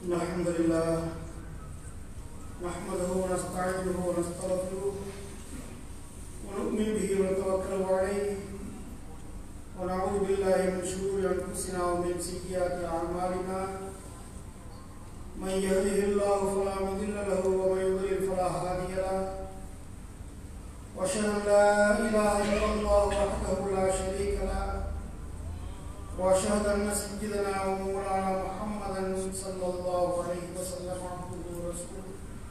إن الحمد لله نحمده ونستعينه ونستغفره ونؤمن به ونتوكل عليه ونعوذ بالله من شرور أنفسنا ومن سيئات أعمالنا من يهده الله فلا مضل له ومن يضلل فلا هادي له وأشهد أن لا إله إلا الله وحده لا شريك له واشهد ان سيدنا ومولانا محمدا صلى الله عليه وسلم عبده ورسوله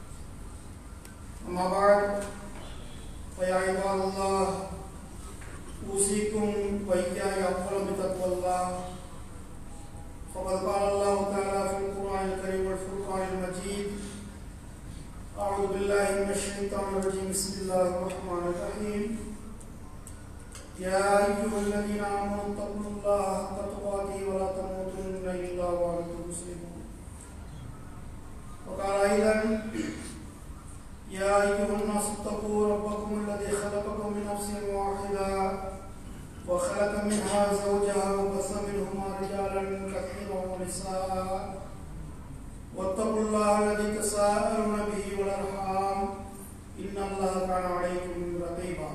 اما بعد فيا عباد الله اوصيكم واياي اولا بتقوى الله فقد قال الله تعالى في القران الكريم والفرقان المجيد اعوذ بالله من الشيطان الرجيم بسم الله الرحمن الرحيم يا أيها الذين آمنوا اتقوا الله حق تقاته ولا تموتن إلا وأنتم مسلمون وقال أيضا يا أيها الناس اتقوا ربكم الذي خلقكم من نفس واحدة وخلق منها زوجها وبث منهما رجالا كثيرا ونساء واتقوا الله الذي تساءلون به والأرحام إن الله كان عليكم رقيبا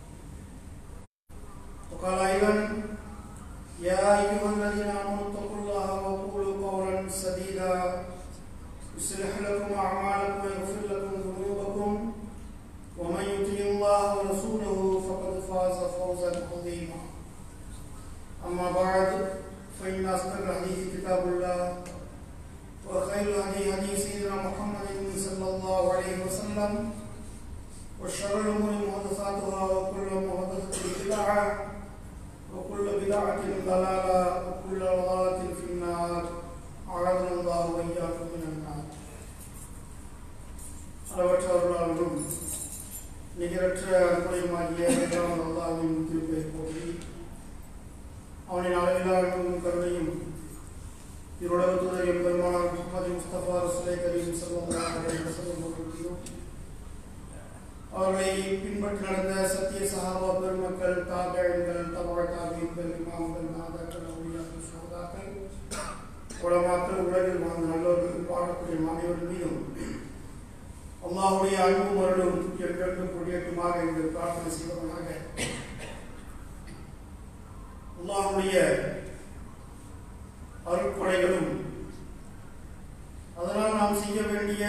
وقال أيضا يا أيها الذين آمنوا اتقوا الله وقولوا قولا سديدا يصلح لكم أعمالكم ويغفر لكم ذنوبكم ومن يطع الله ورسوله فقد فاز فوزا عظيما أما بعد فإن أصدق الحديث كتاب الله وخير الهدي هدي سيدنا محمد صلى الله عليه وسلم وشر الأمور محدثاتها وكل محدثة بدعة وكل بدعة ضلالة وكل ضلالة في النار أعاذنا الله وإياكم من النار அளவற்றவர்களாலும் நிகரற்ற அன்புடையமாகிய இரண்டாம் அல்லாவின் திருப்பெயர் போற்றி அவனின் அளவிலான கருணையும் இருளவு தூதரின் பெருமானார் முகமது முஸ்தபா ரசுலை கரீம் சல்லாஹ் அலைஹி வஸல்லம் அவர்களுக்கும் அவர்களை பின்பற்றி நடந்த சத்திய சகாபா பெருமக்கள் தாபேழ்கள் தபாழ் தாபீன்கள் இமாம்கள் நாதாக்கள் அவுளியாக்கள் சோதாக்கள் உலமாக்கள் உலகில் வாழ்ந்த நல்லவர்கள் வாழக்கூடிய அனைவர் மீதும் அல்லாஹுடைய அன்பும் அருளும் என்றென்றும் கொடியேற்றுமாக என்று பிரார்த்தனை செய்வதனாக அல்லாஹுடைய அருட்கொடைகளும் அதனால் நாம் செய்ய வேண்டிய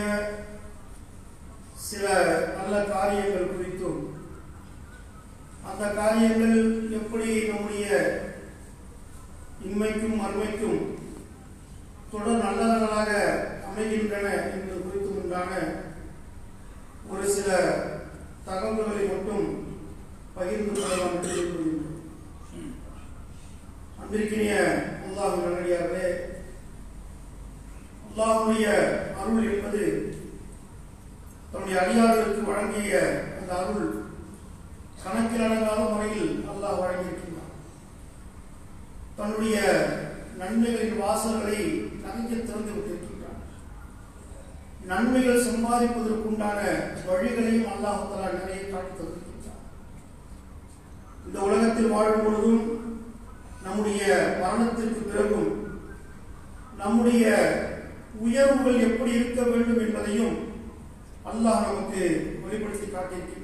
சில நல்ல காரியங்கள் குறித்தும் அந்த காரியங்கள் எப்படி நம்முடைய இன்மைக்கும் மறுமைக்கும் தொடர் நல்லவர்களாக அமைகின்றன என்பது குறித்தும் உண்டான ஒரு சில தகவல்களை மட்டும் பகிர்ந்து கொள்ளலாம் என்று கூறுகின்றோம் அன்பிற்கினிய அல்லாஹ் நல்லடியார்களே அல்லாஹுடைய அருள் என்பது தன்னுடைய அடியார்களுக்கு வழங்கிய அந்த அருள் கணக்கில் அடங்காத முறையில் அல்லாஹ் வழங்கியிருக்கின்றான் தன்னுடைய நன்மைகளின் வாசல்களை நிறைய திறந்து விட்டிருக்கின்றான் நன்மைகள் சம்பாதிப்பதற்குண்டான வழிகளையும் அல்லாஹாலா நிறைய காட்டி தந்திருக்கின்றான் இந்த உலகத்தில் வாழும் பொழுதும் நம்முடைய மரணத்திற்கு பிறகும் நம்முடைய உயர்வுகள் எப்படி இருக்க வேண்டும் என்பதையும் அல்லாஹ் நமக்கு வெளிப்படுத்தி காட்டியிருக்கின்றார்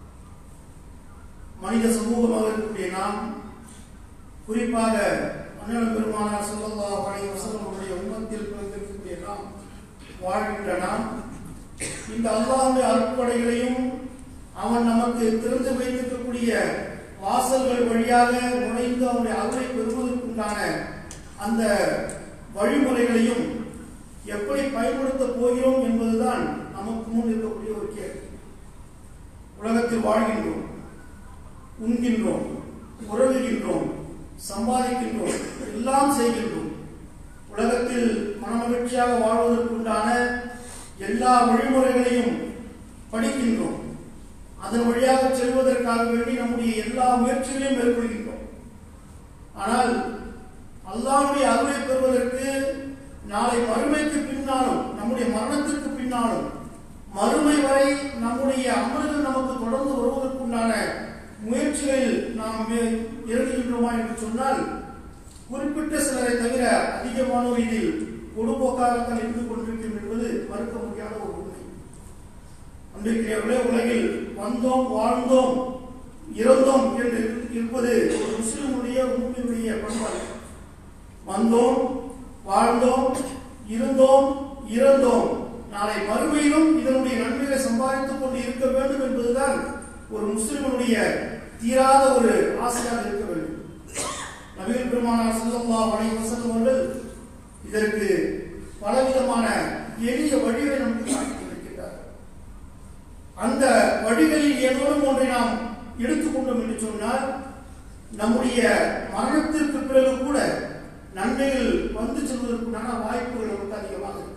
மனித சமூகமாக இருக்கக்கூடிய நாம் குறிப்பாக அண்ணன் பெருமானார் சொல்லல்லா பழைய வசனமுடைய உண்மத்தில் பிறந்திருக்கக்கூடிய நாம் வாழ்கின்ற நாம் இந்த அல்லாஹுடைய அற்படைகளையும் அவன் நமக்கு திறந்து வைத்திருக்கக்கூடிய வாசல்கள் வழியாக நுழைந்து அவனுடைய அருளை பெறுவதற்குண்டான அந்த வழிமுறைகளையும் எப்படி பயன்படுத்த போகிறோம் என்பதுதான் நமக்கு முன் இருக்கக்கூடிய ஒரு கேள்வி உலகத்தில் வாழ்கின்றோம் உண்கின்றோம் உறவுகின்றோம் சம்பாதிக்கின்றோம் எல்லாம் செய்கின்றோம் உலகத்தில் மனமகிழ்ச்சியாக வாழ்வதற்குண்டான எல்லா வழிமுறைகளையும் படிக்கின்றோம் அதன் வழியாக செல்வதற்காக வேண்டி நம்முடைய எல்லா முயற்சிகளையும் மேற்கொள்கின்றோம் ஆனால் அல்லாவுடைய அருளை பெறுவதற்கு நாளை மறுமைக்கு பின்னாலும் நம்முடைய மரணத்திற்கு பின்னாலும் மறுமை வரை நம்முடைய அமல்கள் நமக்கு தொடர்ந்து வருவதற்குண்டான முயற்சிகளில் நாம் இறங்குகின்றோமா என்று சொன்னால் குறிப்பிட்ட சிலரை தவிர அதிகமானோர் இதில் பொடுபோக்காகத்தான் இருந்து கொண்டிருக்கும் என்பது மறுக்க முடியாத ஒரு உண்மை அன்றைக்கு உலகில் வந்தோம் வாழ்ந்தோம் இறந்தோம் என்று இருப்பது ஒரு முஸ்லிமுடைய உண்மையுடைய பண்பாடு வந்தோம் வாழ்ந்தோம் இருந்தோம் இறந்தோம் நாளை மறுமையிலும் இதனுடைய நன்மைகளை சம்பாதித்துக் கொண்டு இருக்க வேண்டும் என்பதுதான் ஒரு முஸ்லிமுடைய தீராத ஒரு ஆசையாக இருக்க வேண்டும் நவீன பெருமானார் ஸல்லல்லாஹு அலைஹி வஸல்லம் அவர்கள் இதற்கு பலவிதமான எளிய வழிகளை நமக்கு காட்டிக் கொண்டிருக்கிறார்கள் அந்த வழிகளில் ஏதோனும் ஒன்றை நாம் எடுத்துக்கொண்டோம் என்று சொன்னால் நம்முடைய மரணத்திற்கு பிறகு கூட நன்மைகள் வந்து செல்வதற்குண்டான வாய்ப்புகள் நமக்கு அதிகமாக இருக்கும்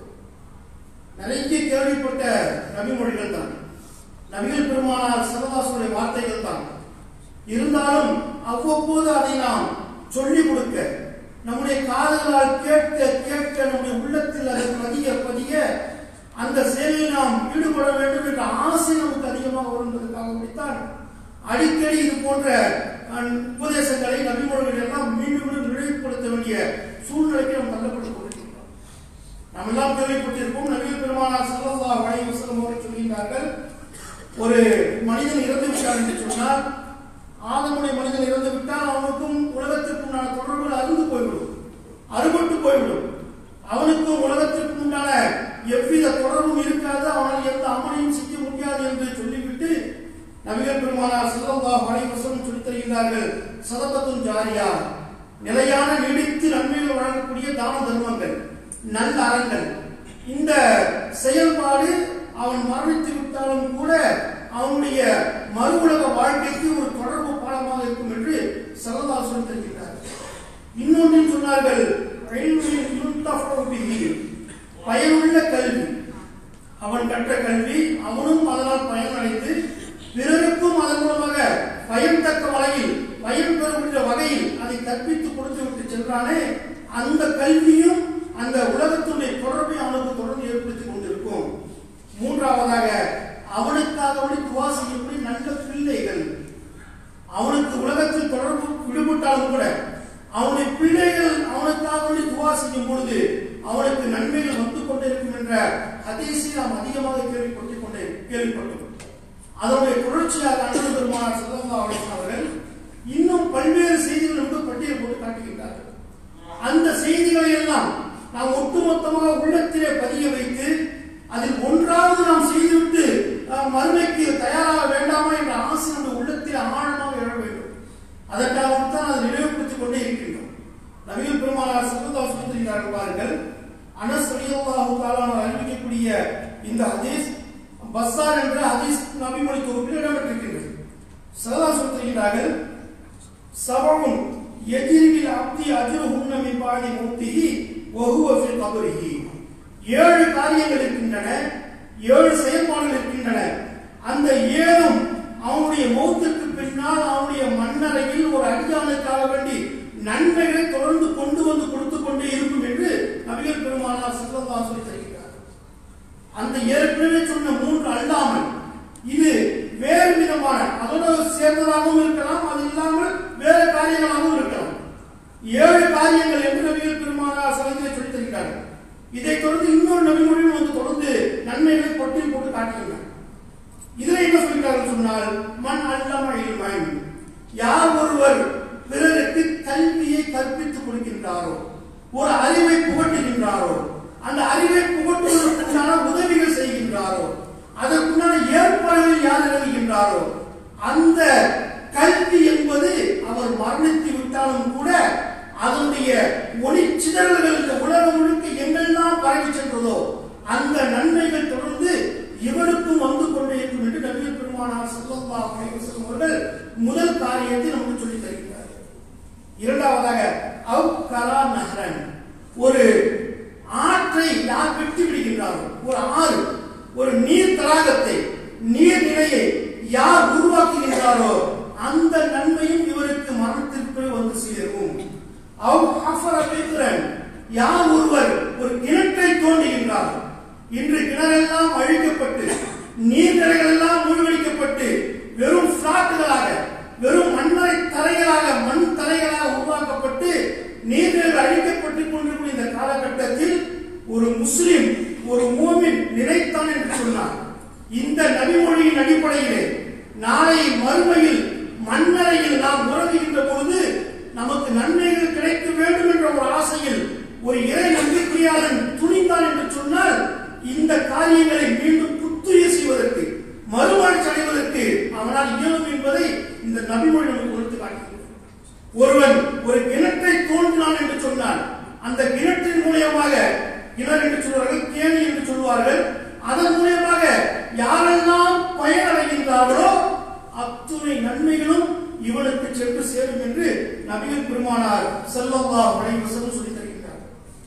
நிறைய கேள்விப்பட்ட நபிமொழிகள் தான் நபிகள் பெருமானார் சிவதாசுடைய வார்த்தைகள் தான் இருந்தாலும் அவ்வப்போது அதை நாம் சொல்லிக் கொடுக்க நம்முடைய காதுகளால் கேட்க கேட்க நம்முடைய உள்ளத்தில் அது பதிய பதிய அந்த செயலில் நாம் ஈடுபட வேண்டும் என்ற ஆசை நமக்கு அதிகமாக வரும் என்பதற்காகத்தான் அடிக்கடி இது போன்ற அஹ், உபதேசங்களை நபிமொழிகள் எல்லாம் மீண்டும் மீண்டும் நினைவுபடுத்த வேண்டிய சூழ்நிலைக்கு நாம் தள்ளப்பட்டுக் கொண்டிருக்கிறோம் நாம் எல்லாம் கேள்விப்பட்டிருப்போம் நபிகள் பெருமானார் ஸல்லல்லாஹு அலைஹி வஸல்லம் அவர்கள் சொல்கின்றார்கள் ஒரு மனிதன் இறந்து விட்டார் என்று சொன்னால் ஆதமுடைய மனிதன் இறந்து விட்டால் அவனுக்கும் உலகத்திற்கும் உண்டான தொடர்புகள் அருந்து போய்விடும் அறுபட்டு போய்விடும் அவனுக்கும் உலகத்திற்கும் உண்டான எவ்வித தொடர்பும் இருக்காது அவனால் எந்த அமலையும் செய்ய முடியாது என்று சொல்லிவிட்டு நபிகள் பெருமானார் ஸல்லல்லாஹு அலைஹி வஸல்லம் சொல்லித் தருகிறார்கள் சதபத்துன் ஜாரியா நிலையான நீடித்து நன்மைகள் வழங்கக்கூடிய தான தர்மங்கள் நல்ல அறங்கள் இந்த செயல்பாடு அவன் மரணித்து விட்டாலும் கூட அவனுடைய மறு உலக வாழ்க்கைக்கு ஒரு தொடர்பு பாலமாக இருக்கும் என்று சரதா சொல்லி தருகிறார் இன்னொன்றில் சொன்னார்கள் "இல்மின் யுன்தஃபு பிஹி." பயனுள்ள கல்வி அவன் கற்ற கல்வி அவனும் அதனால் பயனடைந்து பிறருக்கும் அதன் மூலமாக பயன் தக்க வகையில் பயன் பெறுகின்ற வகையில் அதை கற்பித்து கொடுத்து விட்டு சென்றானே அந்த கல்வியும் அந்த உலகத்துடைய தொடர்பை அவனுக்கு தொடர்ந்து ஏற்படுத்திக் கொண்டிருக்கும் மூன்றாவதாக அவனுக்காக அவனை துவா செய்யக்கூடிய நல்ல பிள்ளைகள் அவனுக்கு உலகத்தில் தொடர்பு விடுபட்டாலும் கூட அவனுடைய பிள்ளைகள் அவனுக்காக வேண்டி துவா செய்யும் பொழுது அவனுக்கு நன்மைகள் வந்து கொண்டே இருக்கும் என்ற ஹதீஸை நாம் அதிகமாக கேள்விப்பட்டுக் கொண்டே கேள்விப்பட்டோம் அதனுடைய தொடர்ச்சியாக அண்ணன் பெருமானார் ஸல்லல்லாஹு அலைஹி வஸல்லம் அவர்கள் இன்னும் பல்வேறு செய்திகள் நமக்கு பட்டியல் போட்டு காட்டுகின்றார்கள் அந்த செய்திகளை எல்லாம் நாம் ஒட்டுமொத்தமாக உள்ளத்திலே பதிய வைத்து அதில் ஒன்றாவது நாம் செய்துவிட்டு நாம் மறுமைக்கு தயாராக வேண்டாமா என்ற ஆசை நம்முடைய உள்ளத்தில் ஆழமாக எழ வேண்டும் அதற்காகத்தான் அதை நினைவுபடுத்திக் கொண்டே இருக்கின்றோம் நபிகள் பெருமானார் சல்லல்லாஹு அலைஹி வஸல்லம் பாருங்கள் அனஸ் ரலியல்லாஹு தஆலா அறிவிக்கக்கூடிய இந்த ஹதீஸ் பஸ்ஸார் என்ற ஹதீஸ் நபிமொழி தொகுப்பில் இடம்பெற்றிருக்கின்றது சல்லல்லாஹு அலைஹி சொல்கிறார்கள் சபமுன் எஜிரில் அப்தி அஜ்ருஹுன்ன மின் பாதி மௌத்திஹி வஹுவ ஃபி கபரிஹி ஏழு காரியங்கள் இருக்கின்றன ஏழு செயல்பாடுகள் இருக்கின்றன அந்த ஏழும் அவனுடைய மௌத்துக்கு பின்னால் அவனுடைய மண்ணறையில் ஒரு அடியானுக்காக வேண்டி நன்மைகளை தொடர்ந்து கொண்டு வந்து கொடுத்து கொண்டே இருக்கும் என்று நபிகள் பெருமானார் ஸல்லல்லாஹு சொல்லி தருகிறார் அந்த ஏற்கனவே சொன்ன மூன்று அல்லாமல் இது வேறு விதமான அதோட சேர்ந்ததாகவும் இருக்கலாம் அது இல்லாமல் வேறு காரியங்களாகவும் இருக்கலாம் ஏழு காரியங்கள் என்று நபிகள் பெருமானார் சலந்திலே சொல்லி தருகிறார்கள் இதை தொடர்ந்து இன்னொரு நபிமொழியும் வந்து தொடர்ந்து நன்மைகளை பட்டியல் போட்டு காட்டுகின்றனர் இதுல என்ன சொல்கிறார்கள் சொன்னால் மண் அல்லம இல்மன் யார் ஒருவர் பிறருக்கு கல்வியை கற்பித்துக் கொடுக்கின்றாரோ ஒரு அறிவை புகட்டுகின்றாரோ அந்த அறிவை புகட்டுவதற்குண்டான உதவிகள் செய்கின்றாரோ அதற்குண்டான ஏற்பாடுகள் யார் எழுதுகின்றாரோ அந்த கல்வி என்பது அவர் மரணித்து விட்டாலும் கூட அதனுடைய ஒளி சிதறல்கள் இந்த உலகம் முழுக்க எங்கெல்லாம் பரவி சென்றதோ அந்த நன்மைகள் தொடர்ந்து இவருக்கும் வந்து கொண்டே இருக்கும் என்று நபிகள் பெருமானார் ஸல்லல்லாஹு அலைஹி வஸல்லம் அவர்கள் முதல் காரியத்தை நமக்கு சொல்லி தருகிறார்கள் இரண்டாவதாக அவ் கரா நஹரன் ஒரு ஆற்றை யார் வெட்டி விடுகின்றாரோ ஒரு ஆறு ஒரு நீர் தடாகத்தை நீர்நிலையை யார் உருவாக்குகின்றாரோ அந்த நன்மையும் இவருக்கு மரணத்திற்கு வந்து சேரும் அவ் ஹஃபர பித்ரன் யார் ஒருவர் ஒரு கிணற்றை தோண்டுகின்றார் இன்று கிணறெல்லாம் அழிக்கப்பட்டு நீர்நிலைகள் எல்லாம் மூழ்கடிக்கப்பட்டு வெறும் பிளாட்டுகளாக வெறும் மண்ணறை தரைகளாக மண் தரைகளாக உருவாக்கப்பட்டு நீர்நிலைகள் அழிக்கப்பட்டுக் கொண்டிருக்கும் இந்த காலகட்டத்தில் ஒரு முஸ்லிம் ஒரு மூமின் நினைத்தான் என்று சொன்னார் இந்த நபிமொழியின் அடிப்படையிலே நாளை மறுமையில் மண்ணறையில் நாம் உறங்குகின்ற பொழுது நமக்கு நன்மைகள் கிடைக்க வேண்டும் என்ற ஒரு ஆசையில் ஒரு இறை நம்பிக்கையாளன் துணிந்தான் என்று சொன்னால் இந்த காரியங்களை மீண்டும் புத்துயிர் செய்வதற்கு மறுவாழ்ச்சி அடைவதற்கு அவனால் இயலும் என்பதை இந்த நபிமொழி நமக்கு உணர்த்து காட்டுகிறது ஒருவன் ஒரு கிணற்றை தோன்றினான் என்று சொன்னான் அந்த கிணற்றின் மூலியமாக கிணறு என்று சொல்வார்கள் கேணி என்று சொல்வார்கள் அதன் மூலியமாக யாரெல்லாம் பயனடைகின்றார்களோ அத்துணை நன்மைகளும் இவனுக்கு சென்று சேரும் என்று நபிகள் பெருமானார் செல்லல்லா வசனம் சொல்லி தருகின்றார்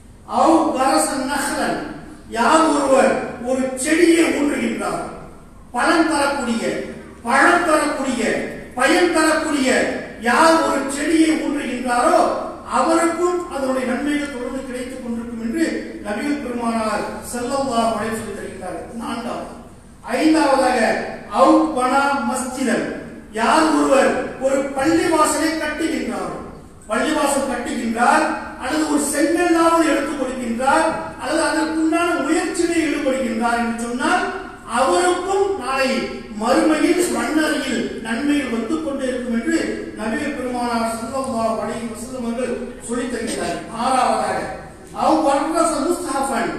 அவ் கரசன் நகரன் யார் ஒருவர் ஒரு செடியை ஊன்றுகின்றார் பலன் தரக்கூடிய பழம் தரக்கூடிய பயன் தரக்கூடிய யார் ஒரு செடியை ஊன்றுகின்றாரோ அவருக்கும் அதனுடைய நன்மைகள் தொடர்ந்து கிடைத்துக் கொண்டிருக்கும் என்று நபிகள் பெருமானார் செல்லல்லா படை சொல்லி தருகிறார் நான்காவது ஐந்தாவதாக அவு பனா மஸ்ஜிதன் யார் ஒருவர் ஒரு பள்ளி வாசலை கட்டுகின்றார் பள்ளிவாசல் கட்டுகின்றார் அல்லது ஒரு செங்கல்லாவது எடுத்துக் கொடுக்கின்றார் அல்லது அதற்குண்டான முயற்சியில் ஈடுபடுகின்றார் என்று சொன்னால் அவருக்கும் நாளை மறுமையில் மண்ணறையில் நன்மைகள் வந்து கொண்டே இருக்கும் என்று நபிகள் பெருமானார் சல்லல்லா அலைஹி வஸல்லம் அவர்கள் சொல்லித் தருகிறார் ஆறாவதாக அவ் வர்ரச முஸ்தஹஃபன்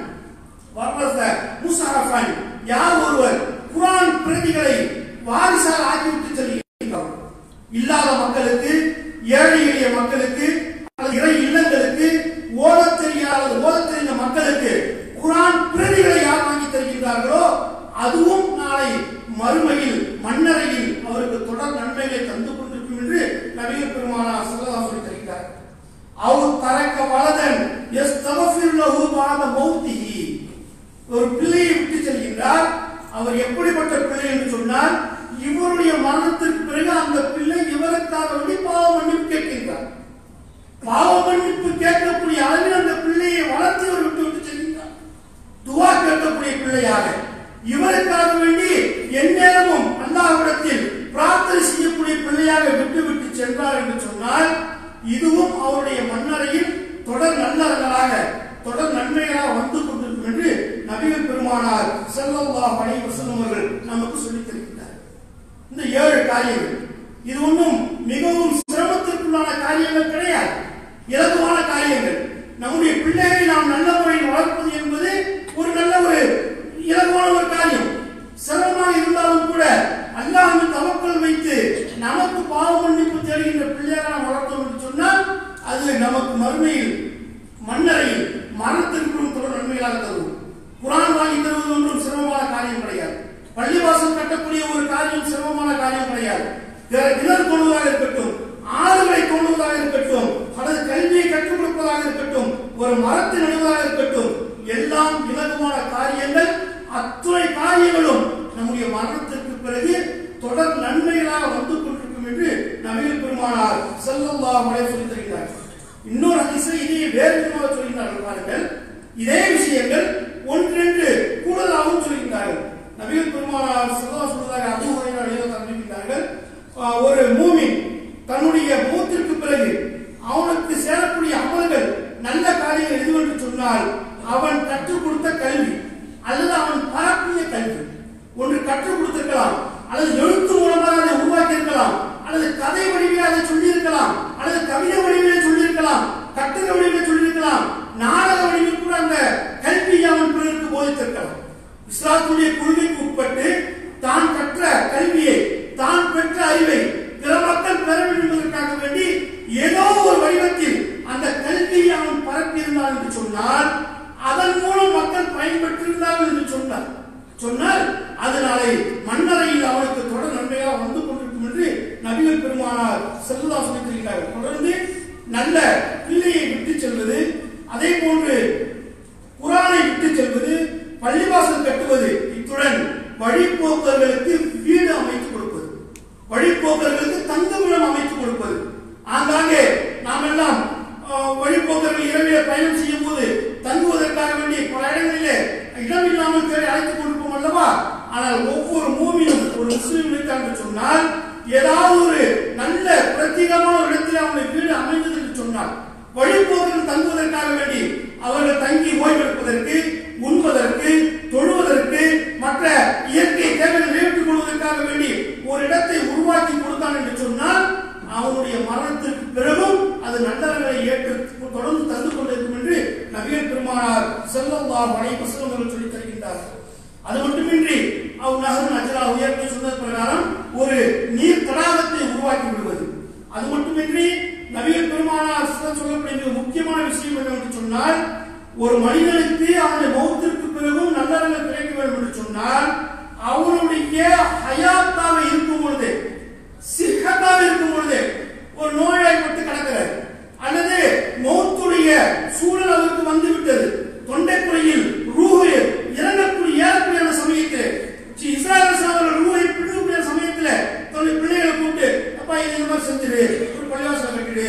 வர்ரச முஸ்ஹஃபன் யார் ஒருவர் குர்ஆன் பிரதிகளை வாரிசாக ஆக்கிவிட்டு செல்கிறார் இல்லாத மக்களுக்கு ஏழை எளிய மக்களுக்கு அல்லது இறை இல்லங்களுக்கு ஓதத் தெரியாத ஓதத் தெரிந்த மக்களுக்கு குர்ஆன் பிரதிகளை யார் வாங்கி தருகின்றார்களோ அதுவும் நாளை மறுமையில் மண்ணறையில் அவருக்கு தொடர் நன்மைகளை தந்து கொண்டிருக்கும் என்று நபிகள் பெருமானார் ஸல்லல்லாஹு சொல்லி தருகிறார் அவர் தரக்க வலதன் எஸ் லஹு பாத மௌத்திஹி ஒரு பிள்ளையை விட்டு செல்கின்றார் அவர் எப்படிப்பட்ட பிள்ளை என்று சொன்னால் இவருடைய மரணத்திற்கு பிறகு அந்த பிள்ளை இவருக்காக வேண்டி பாவ மன்னிப்பு கேட்கின்றார் பாவ மன்னிப்பு கேட்கக்கூடிய அளவில் அந்த பிள்ளையை வளர்த்து இவர் விட்டு விட்டு செல்கின்றார் துவா கேட்கக்கூடிய பிள்ளையாக இவருக்காக வேண்டி எந்நேரமும் அல்லாஹ்விடத்தில் பிரார்த்தனை செய்யக்கூடிய பிள்ளையாக விட்டு விட்டு சென்றார் என்று சொன்னால் இதுவும் அவருடைய மன்னரையில் தொடர் நல்லர்களாக தொடர் நன்மைகளாக வந்து கொண்டிருக்கும் என்று நபிகள் பெருமானார் ஸல்லல்லாஹு அலைஹி வஸல்லம் அவர்கள் நமக்கு சொல்லித் தருகின்றார் இந்த ஏழு காரியங்கள் இது ஒன்றும் மிகவும் சிரமத்திற்குள்ளான காரியங்கள் கிடையாது இலகுவான காரியங்கள் நம்முடைய பிள்ளைகளை நாம் நல்ல முறையில் வளர்ப்பது என்பது ஒரு நல்ல ஒரு இலகுவான ஒரு காரியம் சிரமமாக இருந்தாலும் கூட அல்லாஹ்வின் தவக்கல் வைத்து நமக்கு பாவ மன்னிப்பு தேடுகின்ற பிள்ளையாக நாம் வளர்த்தோம் என்று சொன்னால் அது நமக்கு மறுமையில் மண்ணறையில் மரணத்திற்குள் தொடர் நன்மைகளாக தரும் குரான் வாங்கி தருவது ஒன்றும் சிரமமான காரியம் கிடையாது பள்ளிவாசல் கட்டக்கூடிய ஒரு காரியம் சிரமமான காரியம் கிடையாது கிண- கிணறு தோண்டுவதாக இருக்கட்டும் ஆறுகளை தோண்டுவதாக இருக்கட்டும் அல்லது கல்வியை கற்றுக் கொடுப்பதாக இருக்கட்டும் ஒரு மரத்தை நடுவதாக இருக்கட்டும் எல்லாம் இலகுவான காரியங்கள் அத்துணை காரியங்களும் நம்முடைய மரணத்திற்கு பிறகு தொடர் நன்மைகளாக வந்து கொண்டிருக்கும் என்று நபிகள் பெருமானார் ஸல்லல்லாஹு அலைஹி வஸல்லம் தருகிறார் இன்னொரு ஹதீஸில் இதே வேறு விதமாக சொல்கிறார்கள் பாருங்கள் இதே விஷயங்கள் ஒன்றென்று கூடுதலாகவும் சொல்கின்றார்கள் நபிகள் பெருமானார் ஸல்லல்லாஹு சொல்வதாக அபூ ஹுரைரா ரலியல்லாஹு அன்ஹு அறிவிக்கின்றார்கள் ஆஹ், ஒரு மூமின் தன்னுடைய மூத்திற்கு பிறகு அவனுக்கு சேரக்கூடிய அமல்கள் நல்ல காரியங்கள் எதுவென்று சொன்னால் அவன் கற்றுக் கொடுத்த கல்வி அல்லது அவன் பரப்பிய கல்வி ஒன்று கற்றுக் கொடுத்திருக்கலாம் அல்லது எழுத்து மூலமாக அதை உருவாக்கி இருக்கலாம் அல்லது கதை வடிவிலே அதை சொல்லியிருக்கலாம் அல்லது கவிதை வடிவிலே சொல்லியிருக்கலாம் கட்டுரை வடிவிலே சொல்லியிருக்கலாம் நாடக வடிவில் கூட அந்த கல்வியை அவன் பிறருக்கு போதித்திருக்கலாம் இஸ்லாத்துடைய கொள்கைக்கு உட்பட்டு தான் கற்ற கல்வியை தான் பெற்ற அறிவை பிற மக்கள் பெற வேண்டும் என்பதற்காக வேண்டி ஏதோ ஒரு வடிவத்தில் அந்த கல்வியை அவன் பரப்பியிருந்தான் என்று சொன்னால் அதன் மூலம் மக்கள் பயன்பெற்றிருந்தார்கள் என்று சொன்னார் சொன்னால் அதனாலே மன்னரையில் அவனுக்கு தொடர் நன்மையாக வந்து கொண்டிருக்கும் என்று நபிகள் பெருமானார் செல்லா சொல்லியிருக்கிறார்கள் தொடர்ந்து நல்ல பிள்ளையை விட்டு செல்வது அதே போன்று குரானை விட்டு செல்வது பள்ளிவாசல் கட்டுவது இத்துடன் வழிபோக்கர்களுக்கு வீடு அமைத்து கொடுப்பது வழிபோக்கர்களுக்கு தங்குமிடம் அமைத்து கொடுப்பது ஆங்காங்கே நாம் எல்லாம் அஹ், வழிபோக்கர்கள் இரவிலே பயணம் செய்யும் போது தங்குவதற்காக வேண்டி பல இடங்களிலே இடம் இல்லாமல் தேடி அழைத்துக் கொண்டிருப்போம் அல்லவா ஆனால் ஒவ்வொரு மூமியும் ஒரு முஸ்லீம் இருக்கார் என்று சொன்னால் ஏதாவது ஒரு நல்ல பிரத்யேகமான ஒரு இடத்தில் அவனுடைய வீடு அமைந்தது என்று சொன்னால் வழிபோக்கர்கள் தங்குவதற்காக வேண்டி அவர்கள் தங்கி ஓய்வெடுப்பதற்கு உண்பதற்கு தொழுவதற்கு மற்ற இயற்கை தேவைகளை நிறைவேற்றிக் கொள்வதற்காக வேண்டி ஒரு இடத்தை உருவாக்கி கொடுத்தான் என்று சொன்னால் அவனுடைய மரணத்திற்கு பிறகும் அது நல்லவர்களை ஏற்று தொடர்ந்து தந்து கொண்டிருக்கும் என்று நபிகள் பெருமானார் செல்லல்லார் வரை வசனங்கள் சொல்லி தருகின்றார்கள் அது மட்டுமின்றி அவர் நகர் நஜரா உயர்த்தி சொன்னது பிரகாரம் ஒரு நீர் தடாகத்தை உருவாக்கி விடுவது அது மட்டுமின்றி நபிகள் பெருமானார் சொல்லக்கூடிய மிக முக்கியமான விஷயம் என்னவென்று சொன்னால் ஒரு மனிதனுக்கு அவனுடைய மௌத்திற்கு பிறகும் நல்லறங்கள் கிடைக்க வேண்டும் என்று சொன்னால் அவனுடைய ஹயாத்தாக இருக்கும் பொழுது சிஹத்தாக இருக்கும் பொழுது ஒரு நோயாளிப்பட்டு கிடக்கிறார் அல்லது மௌத்துடைய சூழல் அவருக்கு வந்து விட்டது தொண்டைக்குறையில் ரூஹு இறங்கக்கூடிய ஏறக்கூடிய சமயத்தில் சி- இஸ்ராயல் சாவர்கள் ரூஹை பிடிக்கக்கூடிய சமயத்தில் தன்னுடைய பிள்ளைகளை கூப்பிட்டு அப்பா இது இந்த மாதிரி செஞ்சிரு ஒரு பள்ளிவாசல் கட்டிடு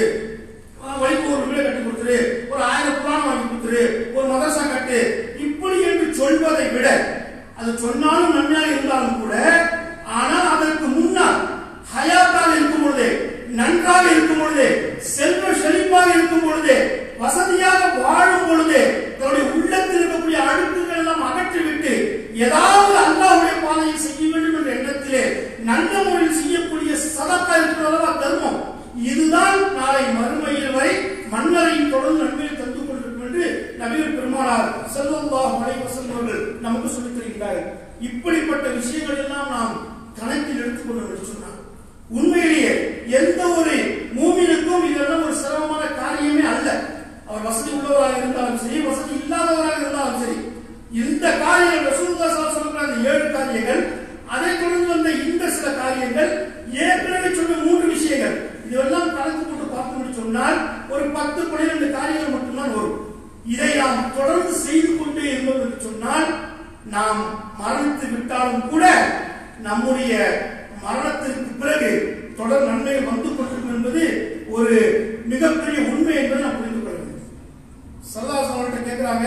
வழிக்கு ஒரு வீடு கட்டி கொடுத்துரு ஒரு ஆயிரம் புராணம் வாங்கி கொடுத்துரு ஒரு மதரசா கட்டு இப்படி என்று சொல்வதை விட அது சொன்னாலும் நன்மையாக இருந்தாலும் கூட ஆனால் அதற்கு முன்னால் ஹயாத்தாக இருக்கும் பொழுது நன்றாக இருக்கும் பொழுது செல்வ செழிப்பாக இருக்கும் பொழுது வசதியாக வாழும் பொழுது தன்னுடைய உள்ளத்தில் இருக்கக்கூடிய அழுக்குகள் எல்லாம் அகற்றிவிட்டு ஏதாவது அல்லாஹ்வுடைய பாதையில் செய்ய வேண்டும் என்ற எண்ணத்திலே நல்ல முறையில் செய்யக்கூடிய சதக்கா இருக்கிறதா தர்மம் இதுதான் நாளை மறுமையில் வரை மன்னரையும் தொடர்ந்து நன்மையை தந்து கொண்டிருக்கும் என்று நபிகள் பெருமானார் செல்லல்லாஹு அலைஹி வஸல்லம் அவர்கள் நமக்கு சொல்லித் தருகிறார்கள் இப்படிப்பட்ட விஷயங்கள் எல்லாம் நாம் கணக்கில் எடுத்துக்கொள்ள என்று சொன்னார் உண்மையிலேயே எந்த ஒரு மூமினுக்கும் இதெல்லாம் ஒரு சிரமமான காரியமே அல்ல அவர் வசதி உள்ளவராக இருந்தாலும் சரி வசதி இல்லாதவராக இருந்தாலும் சரி இந்த காரியங்கள் ரசூலுல்லாஹி ஸல்லல்லாஹு அலைஹி வஸல்லம் அந்த ஏழு காரியங்கள் அதை தொடர்ந்து வந்த இந்த சில காரியங்கள் ஏற்கனவே சொன்ன மூன்று விஷயங்கள் இதெல்லாம் கணக்கு போட்டு பார்த்தோம்னு சொன்னால் ஒரு பத்து பன்னிரண்டு காரியங்கள் மட்டும்தான் வரும் இதை நாம் தொடர்ந்து செய்து கொண்டே இருந்தோம் என்று சொன்னால் நாம் மரணித்து விட்டாலும் கூட நம்முடைய மரணத்திற்கு பிறகு தொடர் நன்மைகள் வந்து கொண்டிருக்கும் என்பது ஒரு மிகப்பெரிய உண்மை என்பதை நாம் புரிந்து கொள்ள வேண்டும் சல்லாஸ் அவர்கிட்ட கேட்கிறாங்க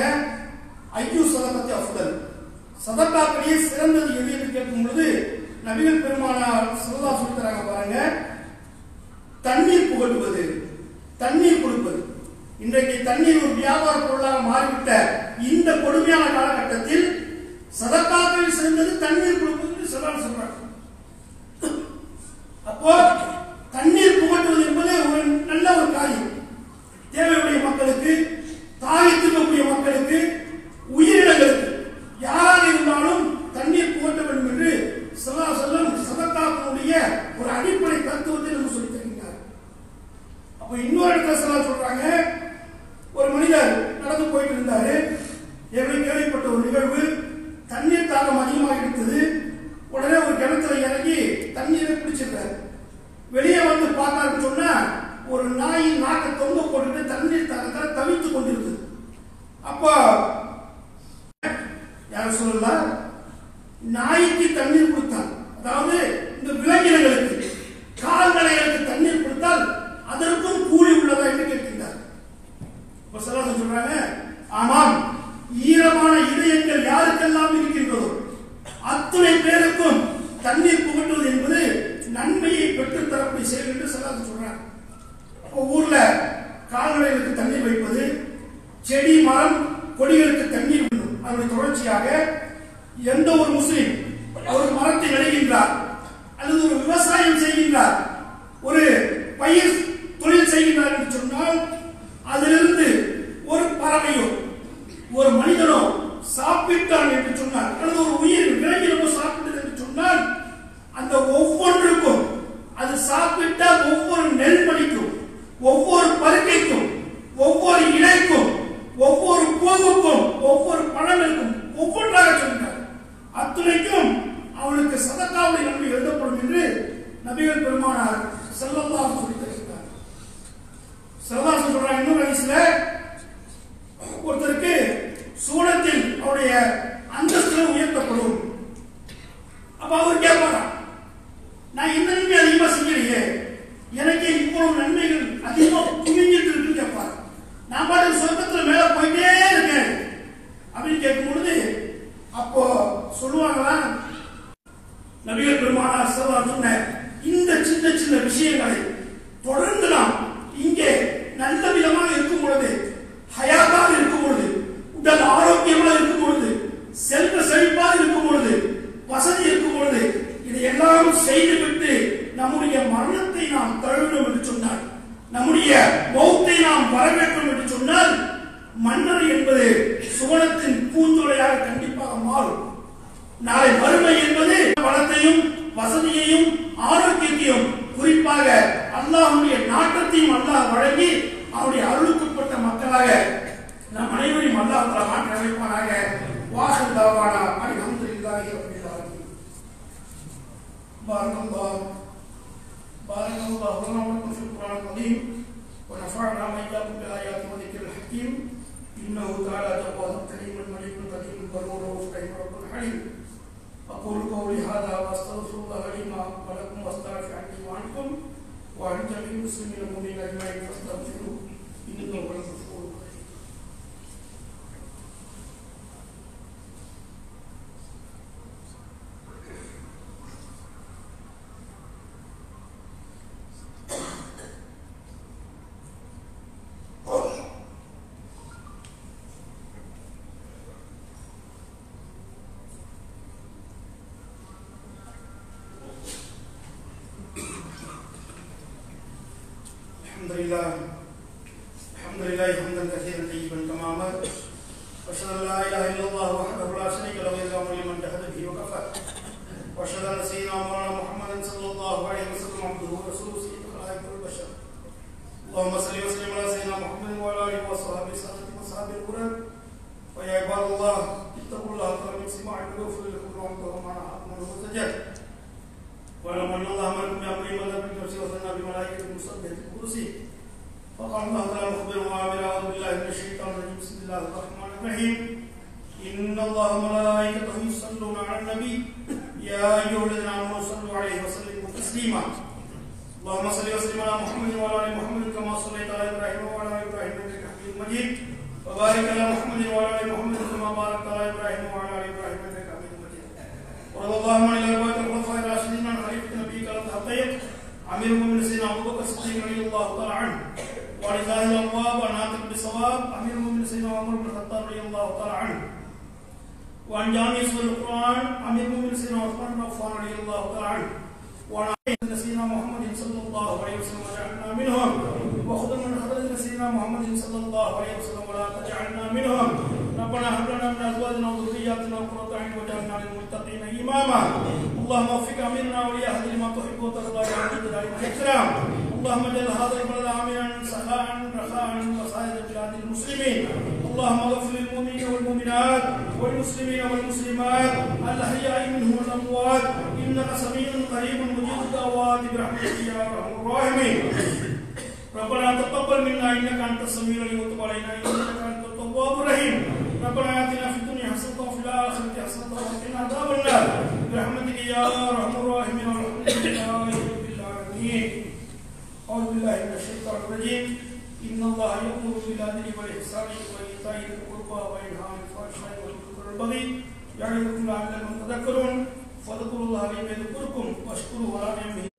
ஐயோ சதகத்தை அஃதல் சதக்காக்களியே சிறந்தது எது என்று கேட்கும் பொழுது நபிகள் பெருமானார் சல்லா சொல்லித்தராங்க பாருங்க தண்ணீர் புகட்டுவது தண்ணீர் கொடுப்பது இன்றைக்கு தண்ணீர் ஒரு வியாபார பொருளாக மாறிவிட்ட இந்த கொடுமையான காலகட்டத்தில் சதக்காக்களில் சிறந்தது தண்ணீர் கொடுப்பது என்று சொல்லலாம் சொல்றாங்க அப்போ தண்ணீர் புகட்டுவது என்பது ஒரு நல்ல ஒரு காரியம் தேவையுடைய மக்களுக்கு தாயத்திற்கக்கூடிய மக்களுக்கு உயிரினங்களுக்கு யாராக இருந்தாலும் தண்ணீர் புகட்ட வேண்டும் என்று சல்லா சொல்லம் சதக்காக்களுடைய ஒரு அடிப்படை தத்துவத்தை நம்ம சொல்லி தருகிறார் அப்ப இன்னொரு இடத்துல சல்லா சொல்றாங்க ஒரு மனிதர் நடந்து போயிட்டு இருந்தாரு எப்படி கேள்விப்பட்ட ஒரு நிகழ்வு தண்ணீர் தாகம் அதிகமாக எடுத்தது உடனே ஒரு கிணத்துல இறங்கி தண்ணீரை பிடிச்சிருக்காரு வெளியே வந்து பார்த்தாருன்னு சொன்னா ஒரு நாய் நாக்கை தொங்க போட்டுட்டு தண்ணீர் தாகத்தால் தவித்துக் கொண்டிருந்தது அப்போ யார் சொல்லலாம் நாய்க்கு தண்ணீர் கொடுத்தால் அதாவது இந்த விலங்கினங்களுக்கு கால்நடைகளுக்கு தண்ணீர் கொடுத்தால் அதற்கும் கூலி உள்ளதா என்று கேட்கின்றார் இப்ப சலாசம் சொல்றாங்க ஆமாம் ஈரமான இதயங்கள் யாருக்கெல்லாம் இருக்கின்றதோ அத்துணை பேருக்கும் தண்ணீர் புகட்டுவது என்பது நன்மையை பெற்றுத் தரக்கூடிய செயல் என்று சலாசம் சொல்றாங்க அப்போ ஊர்ல கால்நடைகளுக்கு தண்ணீர் வைப்பது செடி மரம் கொடிகளுக்கு தண்ணீர் விடும் அதனுடைய தொடர்ச்சியாக எந்த ஒரு முஸ்லிம் அவர் மரத்தை நடுகின்றார் அல்லது ஒரு விவசாயம் செய்கின்றார் ஒரு பயிர் தொழில் செய்கின்றார் என்று சொன்னால் அதிலிருந்து ஒரு பறவையோ ஒரு மனிதனோ சாப்பிட்டான் என்று சொன்னார் அல்லது ஒரு உயிர் விலங்கினமோ சாப்பிட்டது என்று சொன்னால் அந்த ஒவ்வொன்றுக்கும் அது சாப்பிட்ட ஒவ்வொரு நெல்மணிக்கும் ஒவ்வொரு பருக்கைக்கும் ஒவ்வொரு இலைக்கும் ஒவ்வொரு பூவுக்கும் ஒவ்வொரு பழங்களுக்கும் ஒவ்வொன்றாக சொல்கிறார் அத்துணைக்கும் அவனுக்கு சதக்காவுடைய நன்மை எழுதப்படும் என்று நபிகள் பெருமானார் செல்லல்லாஹு சொல்லி தருகிறார் செல்லல்லாஹு சொல்றாங்க இன்னொரு ஹதீஸ்ல ஒருத்தருக்கு சூனத்தில் அவருடைய அந்தஸ்து உயர்த்தப்படும் அப்ப அவர் கேட்பாரா நான் இந்த நன்மை அதிகமா செய்யலையே எனக்கு இவ்வளவு நன்மைகள் அதிகமா குவிஞ்சிட்டு இருக்குன்னு கேட்பார் நான் பாட்டு சொர்க்கத்துல மேல போயிட்டே இருக்கேன் அப்படின்னு கேட்கும் பொழுது அப்போ சொல்லுவாங்களா நபிகள் பெருமானார் சல்லா சொன்ன இந்த சின்ன சின்ன விஷயங்களை தொடர்ந்து நாம் இங்கே நல்ல விதமாக இருக்கும் பொழுது நாம் வரவேற்றோம் என்று சொன்னால் மன்னர் என்பது சுவனத்தின் பூஞ்சோலையாக கண்டிப்பாக மாறும் நாளை வறுமை என்பது வளத்தையும் வசதியையும் ஆரோக்கியத்தையும் குறிப்பாக அல்லாஹ்வுடைய நாட்டத்தையும் அல்லாஹ் வழங்கி அவருடைய அருளுக்குட்பட்ட மக்களாக நம் அனைவரையும் அல்லாஹ் தஆலா மாற்றி அமைப்பானாக வாசல் தாவானா அல்ஹம்துலில்லாஹி ரப்பில் ஆலமீன் பாரக்கல்லாஹ் பாரக்கல்லாஹு லனா வ லக்கும் ஃபில் குர்ஆனில் கரீம் ونفعنا وإياكم بالآيات والذكر الحكيم إنه تعالى جواد كريم مليك قديم برور رؤوف رحيم رب حليم أقول قولي هذا وأستغفر الله لي ولكم وأستغفر عني وعنكم وعن جميع المسلمين المؤمنين أجمعين فاستغفروه إنه هو الغفور الرحيم الحمد لله الحمد لله حمدا كثيرا طيبا كما امر واشهد ان لا اله الا الله وحده لا شريك له الا لمن جحد به وكفى واشهد ان سيدنا مولانا محمدا صلى الله عليه وسلم عبده ورسوله سيد الخلائق والبشر اللهم صل وسلم على سيدنا محمد وعلى اله وصحبه سادة وصحابه القرآن ويا عباد الله اتقوا الله تعالى من سماع الوفر لكم وانتم معنا حق من المسجد واعلم ان الله امركم بامر ماذا بالنفس وثنى بملائكه المسبحه الكرسي فقال الله تعالى مخبرا وعاملا اعوذ بالله من الشيطان الرجيم بسم الله الرحمن الرحيم ان الله وملائكته يصلون على النبي يا ايها الذين امنوا صلوا عليه وسلموا تسليما اللهم صل وسلم على محمد وعلى ال محمد كما صليت على ابراهيم وعلى ال ابراهيم انك حميد مجيد وبارك على محمد وعلى ال محمد كما باركت على ابراهيم وعلى ال ابراهيم انك حميد مجيد ورضى الله عن الاربعه الخلفاء الراشدين عن خليفه نبيك التحقيق امير المؤمنين سيدنا ابو بكر الصديق رضي الله تعالى عنه وعن ظاهر الابواب وناطق بصواب امير المؤمنين سيدنا عمر بن الخطاب رضي الله تعالى عنه وعن جامع سور القران امير المؤمنين سيدنا عثمان بن عفان رضي الله تعالى عنه وعن سيدنا محمد صلى الله عليه وسلم وجعلنا منهم وخذ من خذل سيدنا محمد صلى الله عليه وسلم ولا تجعلنا منهم ربنا هب لنا من ازواجنا وذرياتنا قرة اعين واجعلنا للمتقين اماما اللهم وفق اميرنا وليهدي لما تحب وترضى يا عزيز الاكرام اللهم اجعل هذا البلد امنا سخاء رخاء وسائر بلاد المسلمين اللهم اغفر للمؤمنين والمؤمنات والمسلمين والمسلمات الاحياء منهم والاموات انك سميع قريب مجيب الدعوات برحمتك يا ارحم الراحمين ربنا تقبل منا انك انت السميع العليم وتب علينا انك انت التواب الرحيم ربنا اتنا في الدنيا حسنه وفي الاخره حسنه وقنا عذاب النار برحمتك يا ارحم الراحمين والحمد لله رب العالمين اعوذ بالله من الشيطان الرجيم ان الله يامر بالعدل والاحسان وايتاء ذي القربى وينهى عن الفحشاء والمنكر والبغي يعظكم لعلكم تذكرون فاذكروا الله ليذكركم واشكروه على نعمه